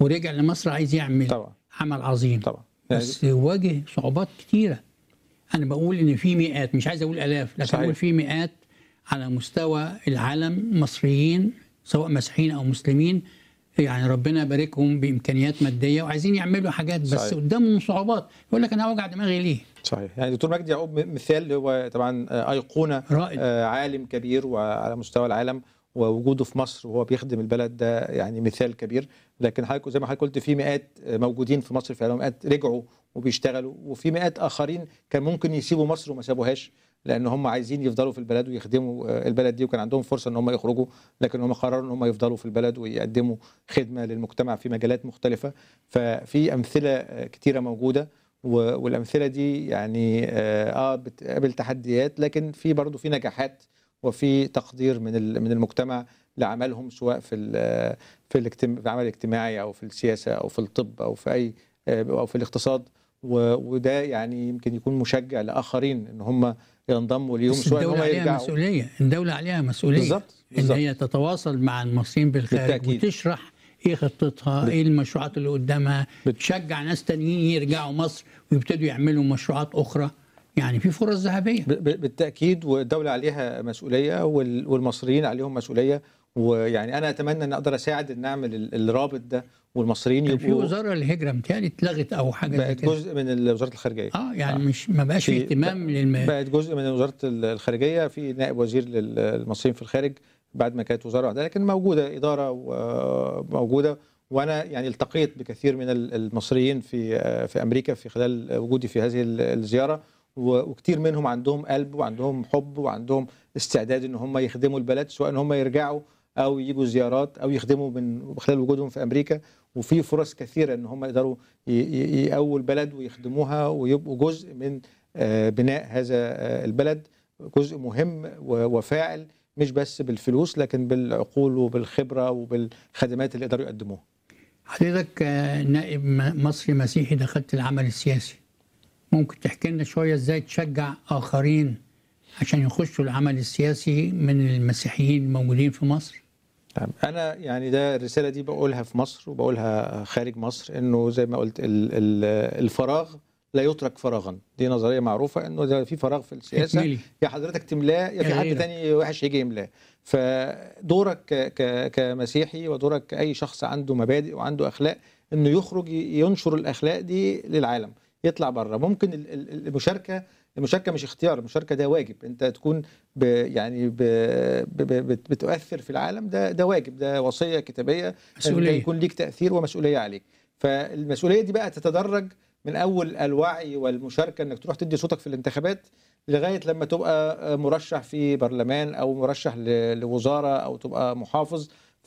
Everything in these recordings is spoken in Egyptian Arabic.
ورجع لمصر عايز يعمل طبعا عمل عظيم طبعا يعني بس واجه صعوبات كتيره انا بقول ان في مئات مش عايز اقول الاف لكن صحيح. اقول في مئات على مستوى العالم مصريين سواء مسيحيين او مسلمين يعني ربنا يباركهم بامكانيات ماديه وعايزين يعملوا حاجات بس صحيح. قدامهم صعوبات يقول لك انا هوجع دماغي ليه؟ صحيح يعني دكتور مجدي يعقوب مثال هو طبعا آه، ايقونه رائد آه، عالم كبير وعلى مستوى العالم ووجوده في مصر وهو بيخدم البلد ده يعني مثال كبير لكن حضرتك زي ما حضرتك قلت في مئات موجودين في مصر فعلا مئات رجعوا وبيشتغلوا وفي مئات اخرين كان ممكن يسيبوا مصر وما سابوهاش لان هم عايزين يفضلوا في البلد ويخدموا آه، البلد دي وكان عندهم فرصه ان هم يخرجوا لكن هم قرروا ان هم يفضلوا في البلد ويقدموا خدمه للمجتمع في مجالات مختلفه ففي امثله آه، كتيره موجوده و- والامثله دي يعني اه آه، بتقابل تحديات لكن في برضه في نجاحات وفي تقدير من ال- من المجتمع لعملهم سواء في ال- في الاجتماع في العمل الاجتماعي او في السياسه او في الطب او في اي آه، او في الاقتصاد و- وده يعني يمكن يكون مشجع لاخرين ان هم ينضموا ليهم بس سواء ان الدولة هم عليها يرجعوا مسؤولية الدولة عليها مسؤولية بالظبط ان بالظبط هي تتواصل مع المصريين بالخارج بالتأكيد. وتشرح ايه خطتها بال- ايه المشروعات اللي قدامها بال- تشجع ناس تانيين يرجعوا مصر ويبتدوا يعملوا مشروعات اخرى يعني في فرص ذهبية ب- ب- بالتاكيد والدوله عليها مسؤوليه وال- والمصريين عليهم مسؤوليه ويعني انا اتمنى ان اقدر اساعد ان اعمل ال- الرابط ده والمصريين كان في يبقوا وزارة الهجرة متهيألي اتلغت او حاجة زي بقت كده جزء من وزاره الخارجيه اه يعني آه. مش ما بقاش في في- اهتمام للم... بقت جزء من وزاره الخارجيه في نائب وزير للمصريين في الخارج بعد ما كانت وزاره واحده لكن موجوده اداره موجوده وانا يعني التقيت بكثير من المصريين في في امريكا في خلال وجودي في هذه الزياره و- وكتير منهم عندهم قلب وعندهم حب وعندهم استعداد ان هم يخدموا البلد سواء ان هم يرجعوا او يجوا زيارات او يخدموا من خلال وجودهم في امريكا وفي فرص كثيره ان هم يقدروا ي- ي- يقووا البلد ويخدموها ويبقوا جزء من آه، بناء هذا آه، البلد جزء مهم و- وفاعل مش بس بالفلوس لكن بالعقول وبالخبره وبالخدمات اللي يقدروا يقدموها. حضرتك آه، نائب م- مصري مسيحي دخلت العمل السياسي ممكن تحكي لنا شوية ازاي تشجع آخرين عشان يخشوا العمل السياسي من المسيحيين الموجودين في مصر تمام. انا يعني ده الرساله دي بقولها في مصر وبقولها خارج مصر انه زي ما قلت ال- ال- الفراغ لا يترك فراغا دي نظريه معروفه انه ده في فراغ في السياسه اكملي يا حضرتك تملاه يا في يا حد غيرك. تاني وحش يجي يملاه فدورك ك- ك- كمسيحي ودورك كأي شخص عنده مبادئ وعنده أخلاق إنه يخرج ي- ينشر الأخلاق دي للعالم يطلع بره ممكن ال- ال- المشاركة المشاركة مش اختيار المشاركة ده واجب أنت تكون ب يعني ب ب ب بت- بتؤثر في العالم ده ده واجب ده وصية كتابية أنت مسؤولية يكون ليك تأثير ومسؤولية عليك فالمسؤولية دي بقى تتدرج من أول الوعي والمشاركة إنك تروح تدي صوتك في الانتخابات لغايه لما تبقى مرشح في برلمان او مرشح ل- لوزاره او تبقى محافظ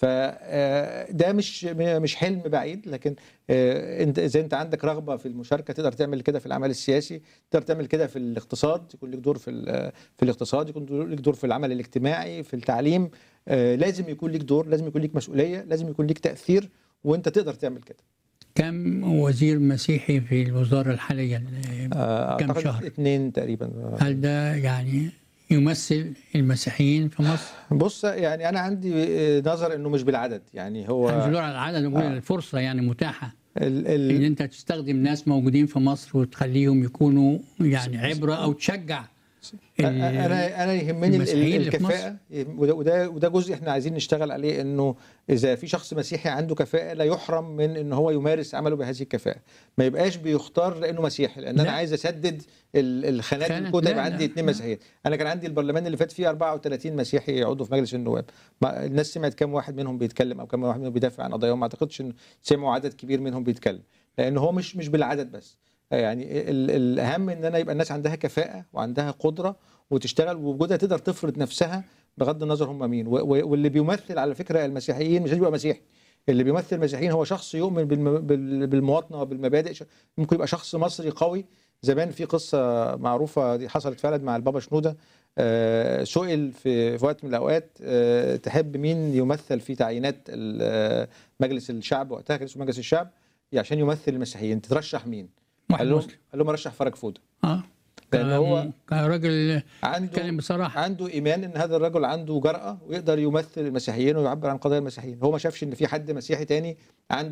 فده مش مش حلم بعيد لكن آه، انت اذا انت عندك رغبه في المشاركه تقدر تعمل كده في العمل السياسي تقدر تعمل كده في الاقتصاد يكون لك دور في ال- في الاقتصاد يكون لك دور في العمل الاجتماعي في التعليم آه، لازم يكون لك دور لازم يكون لك مسؤوليه لازم يكون لك تاثير وانت تقدر تعمل كده كم وزير مسيحي في الوزارة الحالية آه، كم اعتقد شهر؟ اثنين تقريبا هل ده يعني يمثل المسيحيين في مصر؟ بص يعني انا عندي نظر انه مش بالعدد يعني هو انا مش بدور على العدد بقول آه. الفرصة يعني متاحة ال ان ال انت تستخدم ناس موجودين في مصر وتخليهم يكونوا يعني عبرة او تشجع ال- انا انا يهمني ال- المسيحيين ال- اللي في الكفاءه وده وده وده جزء احنا عايزين نشتغل عليه انه اذا في شخص مسيحي عنده كفاءه لا يحرم من ان هو يمارس عمله بهذه الكفاءه ما يبقاش بيختار لانه مسيحي لان انا لا. عايز اسدد ال- الخانات خانات، الكوتا لا، يبقى لا، عندي اثنين لا. مسيحيين انا كان عندي البرلمان اللي فات فيه 34 مسيحي يعضوا في مجلس النواب ما الناس سمعت كم واحد منهم بيتكلم او كم واحد منهم بيدافع عن قضاياهم ما اعتقدش ان سمعوا عدد كبير منهم بيتكلم لان هو مش مش بالعدد بس يعني ال- الاهم ان انا يبقى الناس عندها كفاءه وعندها قدره وتشتغل ووجودها تقدر تفرض نفسها بغض النظر هم مين و- و- واللي بيمثل على فكره المسيحيين مش لازم يبقى مسيحي اللي بيمثل المسيحيين هو شخص يؤمن بالم- بال- بالمواطنه وبالمبادئ ش- ممكن يبقى شخص مصري قوي زمان في قصه معروفه دي حصلت فعلا مع البابا شنوده آه، سئل في في وقت من الاوقات آه، تحب مين يمثل في تعيينات ال- آه، مجلس الشعب وقتها كان اسمه مجلس الشعب عشان يمثل المسيحيين تترشح مين؟ واحد قال لهم مسلم قال لهم ارشح فرج فوده اه لان هو كراجل عنده اتكلم بصراحة عنده ايمان ان هذا الرجل عنده جرأة ويقدر يمثل المسيحيين ويعبر عن قضايا المسيحيين هو ما شافش ان في حد مسيحي تاني عنده